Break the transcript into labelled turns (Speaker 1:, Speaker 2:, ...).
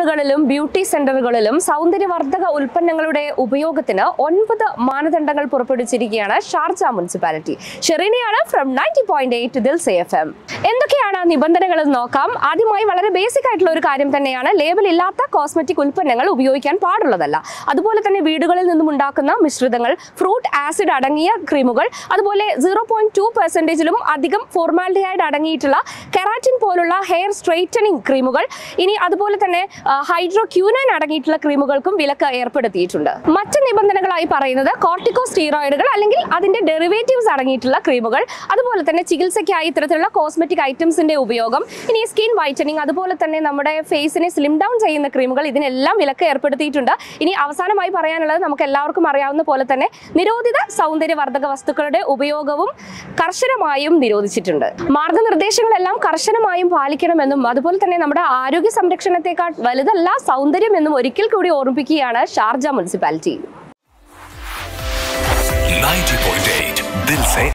Speaker 1: സലൂണുകളിലും beauty സെന്ററുകളിലും സൗന്ദര്യവർദ്ധക ഉൽപ്പന്നങ്ങളുടെ ഉപയോഗത്തിന് ഒൻപത് മാനദണ്ഡങ്ങൾ പുറപ്പെടുവിച്ചിരിക്കുകയാണ് ഷാർജ മുനിസിപ്പാലിറ്റി ഷെറീനയാണ് ഫ്രം നയൻറ്റി പോയിന്റ് എയ്റ്റ് ദിൽ സി എഫ് എം എന്തൊക്കെയാണ് നിബന്ധനകൾ എന്ന് നോക്കാം ആദ്യമായി വളരെ ബേസിക് ആയിട്ടുള്ള ഒരു കാര്യം തന്നെയാണ് ലേബൽ ഇല്ലാത്ത കോസ്മെറ്റിക് ഉൽപ്പന്നങ്ങൾ ഉപയോഗിക്കാൻ പാടുള്ളതല്ല അതുപോലെ തന്നെ വീടുകളിൽ നിന്നും ഉണ്ടാക്കുന്ന മിശ്രിതങ്ങൾ ഫ്രൂട്ട് ആസിഡ് അടങ്ങിയ ക്രീമുകൾ അതുപോലെ സീറോ പോയിന്റ് ടു പെർസെൻറ്റേജിലും അധികം ഫോർമാലിറ്റിയായിട്ട് അടങ്ങിയിട്ടുള്ള കെറാറ്റിൻ പോലുള്ള ഹെയർ സ്ട്രെയിറ്റനിങ് ക്രീമുകൾ ഇനി അതുപോലെ തന്നെ ഹൈഡ്രോ ക്യൂനൈൻ അടങ്ങിയിട്ടുള്ള ക്രീമുകൾക്കും വിലക്ക് ഏർപ്പെടുത്തിയിട്ടുണ്ട് മറ്റ് നിബന്ധനകളായി പറയുന്നത് കോർട്ടിക്കോ സ്റ്റീറോയിഡുകൾ അല്ലെങ്കിൽ അതിന്റെ ഡെറിവേറ്റീവ്സ് അടങ്ങിയിട്ടുള്ള ക്രീമുകൾ അതുപോലെ തന്നെ ചികിത്സയ്ക്കായി ഇത്തരത്തിലുള്ള കോസ്മെറ്റിക് ഐറ്റംസിന്റെ ഉപയോഗം ഇനി സ്കിൻ വൈറ്റനിങ് അതുപോലെ തന്നെ നമ്മുടെ ഫേസിനെ സ്ലിം ഡൗൺ ചെയ്യുന്ന ക്രീമുകൾ ഇതിനെല്ലാം വിലക്ക് ഏർപ്പെടുത്തിയിട്ടുണ്ട് ഇനി അവസാനമായി പറയാനുള്ളത് നമുക്ക് എല്ലാവർക്കും അറിയാവുന്ന പോലെ തന്നെ നിരോധിത സൗന്ദര്യവർദ്ധക വസ്തുക്കളുടെ ഉപയോഗവും കർശനമായും നിരോധിച്ചിട്ടുണ്ട് മാർഗനിർദ്ദേശങ്ങളെല്ലാം കർശനമായും പാലിക്കണമെന്നും അതുപോലെ തന്നെ നമ്മുടെ ആരോഗ്യ സംരക്ഷണത്തെക്കാൾ വലുതല്ല സൗന്ദര്യം എന്നും ഒരിക്കൽ കൂടി ഓർമ്മിപ്പിക്കുകയാണ് ഷാർജ മുനിസിപ്പാലിറ്റി
Speaker 2: 90.8 दिल से